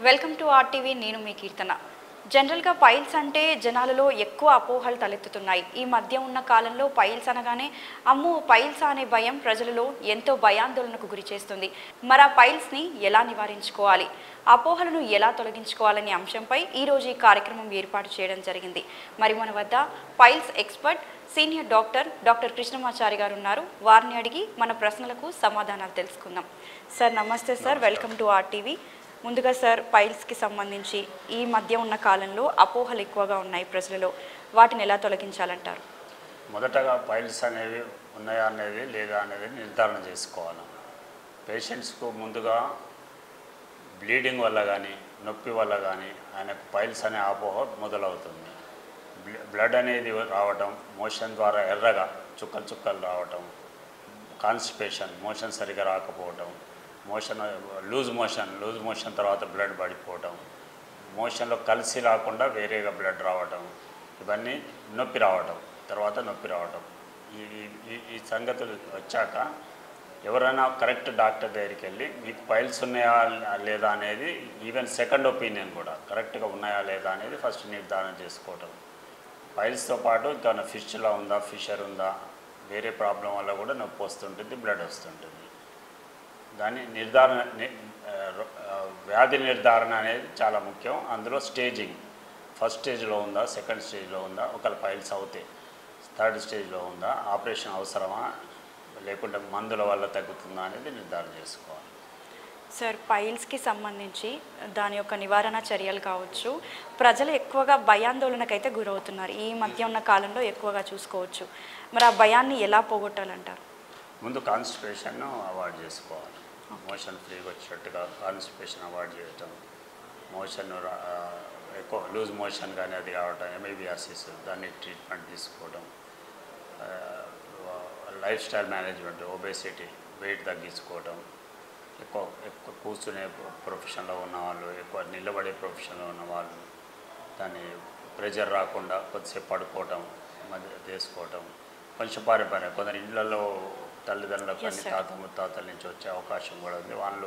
Welcome to RTV నేను మీ కీర్తన జనరల్గా piles అంటే జనాలలో ఎక్కువ అపోహలు తలెత్తుతున్నాయి ఈ మధ్య ఉన్న కాలంలో పైల్స్ అనగానే అమ్మో పైల్స్ అనే భయం ప్రజలలో ఎంతో భయాందోళనకు గురి చేస్తుంది మరి ఆ పైల్స్ని ఎలా నివారించుకోవాలి అపోహలను ఎలా తొలగించుకోవాలనే అంశంపై ఈరోజు ఈ కార్యక్రమం ఏర్పాటు చేయడం జరిగింది మరి మన వద్ద piles expert senior doctor doctor Krishnamachari garu ఉన్నారు వారిని అడిగి మన ప్రశ్నలకు సమాధానాలు తెలుసుకుందాం సార్ నమస్తే సార్ వెల్కమ్ టు ఆర్టీవీ ముందుగా సార్ పైల్స్కి సంబంధించి ఈ మధ్య ఉన్న కాలంలో అపోహలు ఎక్కువగా ఉన్నాయి ప్రజలలో వాటిని ఎలా తొలగించాలంటారు మొదటగా పైల్స్ అనేవి ఉన్నాయా అనేది లేదా అనేది నిర్ధారణ చేసుకోవాలి పేషెంట్స్కు ముందుగా బ్లీడింగ్ వల్ల కానీ నొప్పి వల్ల కానీ ఆయనకు పైల్స్ అనే అపోహ మొదలవుతుంది బ్ల- బ్లడ్ అనేది రావటం మోషన్ ద్వారా ఎర్రగా చుక్కలు చుక్కలు రావటం కాన్స్టిపేషన్ మోషన్ సరిగా రాకపోవటం motion loose motion loose motion తర్వాత బ్లడ్ పడిపోవటం మోషన్లో కలిసి రాకుండా వేరేగా బ్లడ్ రావటం ఇవన్నీ నొప్పి రావటం తర్వాత నొప్పి రావటం ఈ ఈ- ఈ- ఈ సంగతులు వచ్చాక ఎవరైనా కరెక్ట్ డాక్టర్ దగ్గరికి వెళ్ళి మీకు పైల్స్ ఉన్నాయా లేదా అనేది ఈవెన్ సెకండ్ ఒపీనియన్ కూడా కరెక్ట్గా ఉన్నాయా లేదా అనేది ఫస్ట్ నిర్ధారణ చేసుకోవటం పైల్స్తో పాటు ఇంకా ఫిష్లా ఉందా ఫిషర్ ఉందా వేరే ప్రాబ్లం వల్ల కూడా నొప్పి వస్తుంటుంది బ్లడ్ వస్తుంటుంది దాని నిర్ధారణ ని- ఆ, రో- ఆ, వ్యాధి నిర్ధారణ అనేది చాలా ముఖ్యం అందులో స్టేజింగ్ ఫస్ట్ స్టేజ్లో ఉందా సెకండ్ స్టేజ్లో ఉందా ఒకవేళ పైల్స్ అవుతాయి థర్డ్ స్టేజ్లో ఉందా ఆపరేషన్ అవసరమా లేకుంటే మందుల వల్ల తగ్గుతుందా అనేది నిర్ధారణ చేసుకోవాలి సార్ పైల్స్కి సంబంధించి దాని యొక్క నివారణ చర్యలు కావచ్చు ప్రజలు ఎక్కువగా భయాందోళనకైతే గురవుతున్నారు ఈ మధ్య ఉన్న కాలంలో ఎక్కువగా చూసుకోవచ్చు మరి ఆ భయాన్ని ఎలా పోగొట్టాలంటారు ముందు కాన్స్టిపేషన్ను అవాయిడ్ చేసుకోవాలి మోషన్ ఫ్రీగా వచ్చేటట్టుగా కాన్స్టిపేషన్ అవాయిడ్ చేయటం మోషన్ రా- ఆ, ఎక్కువ లూజ్ మోషన్ కానీ అది కావటం ఎంఏబిఆర్సిస్ దాన్ని ట్రీట్మెంట్ తీసుకోవడం ఆ, life style management obesity weight తగ్గించుకోవడం ఎక్కువ ఎక్కువ కూర్చునే ప్రొఫెషన్లో ఉన్న వాళ్ళు ఎక్కువ నిలబడే ప్రొఫెషన్లో ఉన్న వాళ్ళు దాన్ని ప్రెజర్ రాకుండా కొద్దిసేపు పడుకోవటం మధ్య తీసుకోవటం కొంచెం పారిపోయిన కొందరు ఇళ్లలో తల్లిదండ్రులకు Yes, కానీ sir. తాత ముత్తాతల నుంచి వచ్చే అవకాశం కూడా ఉంది వాళ్ళు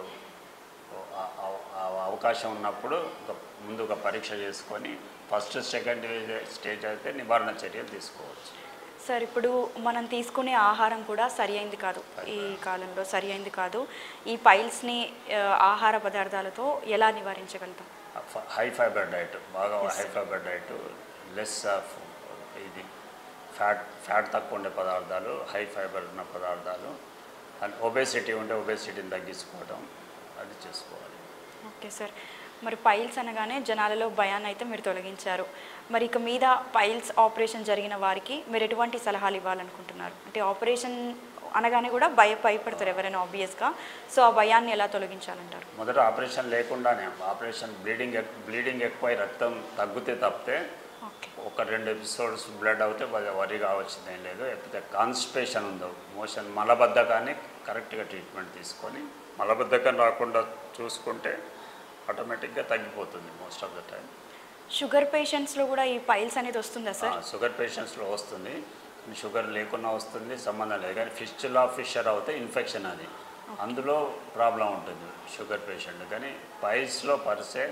ఆ- ఆ- ఆ అవకాశం ఉన్నప్పుడు ఒక ముందు ఒక పరీక్ష చేసుకొని ఫస్ట్ సెకండ్ స్టేజ్ అయితే నివారణ చర్యలు తీసుకోవచ్చు సార్ ఇప్పుడు మనం తీసుకునే ఆహారం కూడా సరి అయింది కాదు ఈ కాలంలో సరి అయింది కాదు ఈ పైల్స్ని ఆ, ఆహార పదార్థాలతో ఎలా నివారించగలుగుతాం హై ఫైబర్ డైట్ బాగా Yes, high sir. Fibre diet less of ఇది ఫ్యాట్ ఫ్యాట్ తక్కువ ఉండే పదార్థాలు హై ఫైబర్ ఉన్న పదార్థాలు అండ్ ఒబేసిటీ ఉంటే ఒబేసిటీని తగ్గించుకోవడం అది చేసుకోవాలి ఓకే సార్ మరి పైల్స్ అనగానే జనాలలో భయాన్ని అయితే మీరు తొలగించారు మరి ఇక మీద పైల్స్ ఆపరేషన్ జరిగిన వారికి మీరు ఎటువంటి సలహాలు ఇవ్వాలనుకుంటున్నారు అంటే ఆపరేషన్ అనగానే కూడా భయ భయపడతారు ఎవరైనా ఆబ్వియస్గా సో ఆ భయాన్ని ఎలా తొలగించాలంటారు మొదట ఆపరేషన్ లేకుండానే ఆపరేషన్ బ్లీడింగ్ ఎక్- బ్లీడింగ్ ఎక్కువై రక్తం తగ్గితే తప్పితే ఓకే ఒక రెండు ఎపిసోడ్స్ బ్లడ్ అవుతే వరి- వరి కావాల్సింది ఏం లేదు లేకపోతే కాన్స్టిపేషన్ ఉందో మోషన్ మలబద్ధకాన్ని కరెక్ట్గా ట్రీట్మెంట్ తీసుకొని మలబద్ధకం రాకుండా చూసుకుంటే ఆటోమేటిక్గా తగ్గిపోతుంది most of the time sugar పేషెంట్స్లో కూడా ఈ పైల్స్ అనేది వస్తుందా సార్ షుగర్ పేషెంట్స్లో వస్తుంది కానీ షుగర్ లేకుండా వస్తుంది సంబంధం లేదు కానీ ఫిస్టులా ఫిషర్ అవుతే ఇన్ఫెక్షన్ అది అందులో ప్రాబ్లం ఉంటుంది షుగర్ పేషెంట్ కానీ పైల్స్లో పర్సే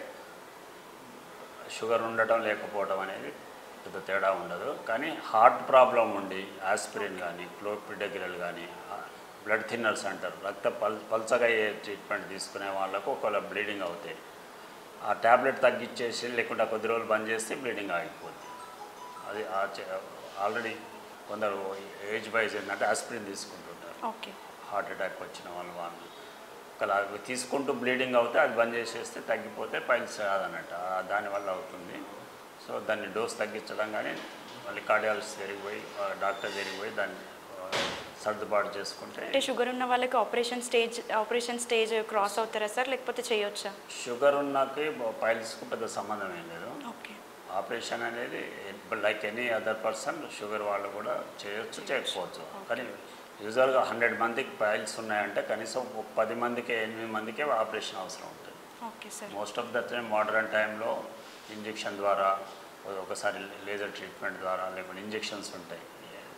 షుగర్ ఉండటం లేకపోవడం అనేది పెద్ద తేడా ఉండదు కానీ హార్ట్ ప్రాబ్లం ఉండి ఆస్పిరిన్ కానీ క్లోపిడగ్రల్ కానీ బ్లడ్ థిన్నర్స్ అంటారు రక్త పల్ పల్చగా అయ్యే ట్రీట్మెంట్ తీసుకునే వాళ్ళకు ఒకవేళ బ్లీడింగ్ అవుతాయి ఆ ట్యాబ్లెట్ తగ్గించేసి లేకుంటే కొద్ది రోజులు బంద్ చేస్తే బ్లీడింగ్ ఆగిపోద్ది అది ఆల్రెడీ కొందరు ఏజ్ వైజ్ ఏంటంటే ఆస్పిరిన్ తీసుకుంటుంటారు ఓకే హార్ట్ అటాక్ వచ్చిన వాళ్ళు వాళ్ళు ఒకవేళ అవి తీసుకుంటూ బ్లీడింగ్ అవుతే అది బంద్ చేసేస్తే తగ్గిపోతే పైల్స్ రాదన్నట్టు ఆ దానివల్ల అవుతుంది సో దాన్ని డోస్ తగ్గించడం కానీ మళ్ళీ కార్డియాలజిస్ట్ దగ్గరికి పోయి ఆ, డాక్టర్ దగ్గరికి పోయి దాన్ని ఆ, సర్దుబాటు చేసుకుంటే అంటే షుగర్ ఉన్న వాళ్ళకి operation stage operation stage cross అవుతారా సార్ లేకపోతే చేయొచ్చా షుగర్ ఉన్నకి పైల్స్కు పెద్ద సంబంధం ఏం లేదు ఓకే ఆపరేషన్ అనేది like any other person sugar వాళ్ళు కూడా చేయొచ్చు చేయకపోవచ్చు కానీ యూజువల్గా హండ్రెడ్ మందికి పైల్స్ ఉన్నాయంటే కనీసం ఒక పది మందికి ఎనిమిది మందికే ఆపరేషన్ అవసరం ఉంటుంది okay sir most of the time modern టైంలో ఇంజెక్షన్ ద్వారా ఒకసారి లేజర్ ట్రీట్మెంట్ ద్వారా లేకుంటే ఇంజెక్షన్స్ ఉంటాయి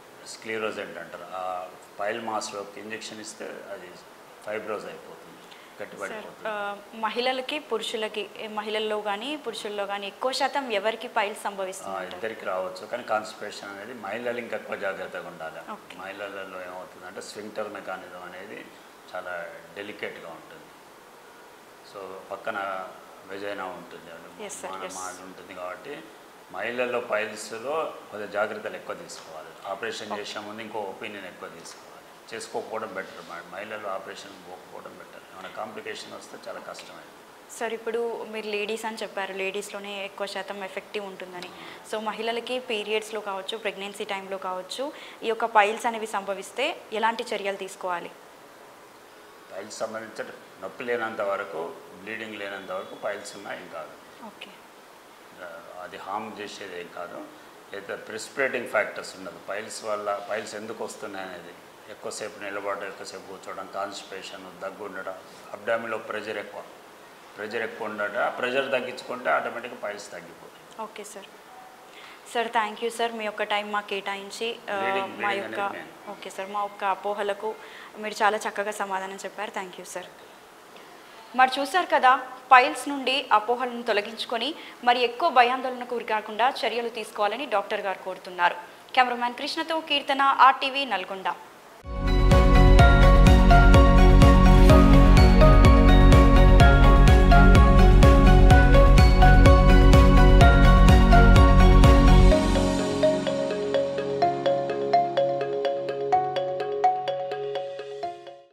స్క్లీరోజెంట్ అంటారు ఆ పైల్ మాస్లోకి ఇంజెక్షన్ ఇస్తే అది ఫైబ్రోజ్ అయిపోతుంది సార్ గట్టిపడిపోతుంది ఆ, మహిళలకి పురుషులకి ఏ మహిళల్లో కానీ పురుషుల్లో కానీ ఎక్కువ శాతం ఎవరికి పైల్స్ ఆ, సంభవిస్తుంది ఇద్దరికి రావచ్చు కానీ కాన్స్టిపేషన్ అనేది మహిళలు ఇంకా ఎక్కువ జాగ్రత్తగా ఉండాలి Okay. మహిళలలో ఏమవుతుందంటే స్వింగ్టర్ మెకానిజం అనేది చాలా డెలికేట్గా ఉంటుంది సో పక్కన వెజైనా ఉంటుంది అది Yes, sir, మన- yes. మాది ఉంటుంది కాబట్టి మహిళల్లో పైల్స్లో కొద్దిగా జాగ్రత్తలు ఎక్కువ తీసుకోవాలి ఆపరేషన్ చేసే ముందు ఇంకో ఒపీనియన్ ఎక్కువ తీసుకోవాలి చేసుకోకపోవడం బెటర్ మహిళలు ఆపరేషన్ పోకపోవడం బెటర్ ఏమైనా కాంప్లికేషన్ వస్తే చాలా కష్టమైంది సార్ ఇప్పుడు మీరు లేడీస్ అని చెప్పారు లేడీస్లోనే ఎక్కువ శాతం ఎఫెక్టివ్ ఉంటుందని సో మహిళలకి పీరియడ్స్లో కావచ్చు ప్రెగ్నెన్సీ టైంలో కావచ్చు ఈ యొక్క పైల్స్ అనేవి సంభవిస్తే ఎలాంటి చర్యలు తీసుకోవాలి పైల్స్ సంబంధించిన నొప్పి లేనంత వరకు బ్లీడింగ్ లేనంత వరకు పైల్స్ ఉన్నాయి ఏం కాదు ఓకే ఆ, అది హామ్ చేసేది ఏం కాదు లేదా ప్రిస్పిరేటింగ్ ఫ్యాక్టర్స్ ఉండదు పైల్స్ వల్ల పైల్స్ ఎందుకు వస్తున్నాయి అనేది ఎక్కువసేపు నిలబడడం ఎక్కువసేపు కూర్చోవడం కాన్స్టిపేషన్ దగ్గు ఉండడం అబ్డామిలో ప్రెజర్ ఎక్కువ ప్రెజర్ ఎక్కువ ఉండడం ఆ ప్రెజర్ తగ్గించుకుంటే ఆటోమేటిక్గా పైల్స్ తగ్గిపోతాయి okay sir sir thank you sir మీ యొక్క టైం మాకు కేటాయించి ఆ, Bleeding- మా bleeding యొక్క అనేది main. ఓకే సార్ మా యొక్క అపోహలకు మీరు చాలా చక్కగా సమాధానం చెప్పారు థ్యాంక్ యూ సార్ మరి చూశారు కదా పైల్స్ నుండి అపోహలను తొలగించుకొని మరి ఎక్కువ భయాందోళనకు గురికాకుండా చర్యలు తీసుకోవాలని డాక్టర్ గారు కోరుతున్నారు కెమెరామ్యాన్ కృష్ణతో కీర్తన ఆర్టీవీ నల్గొండ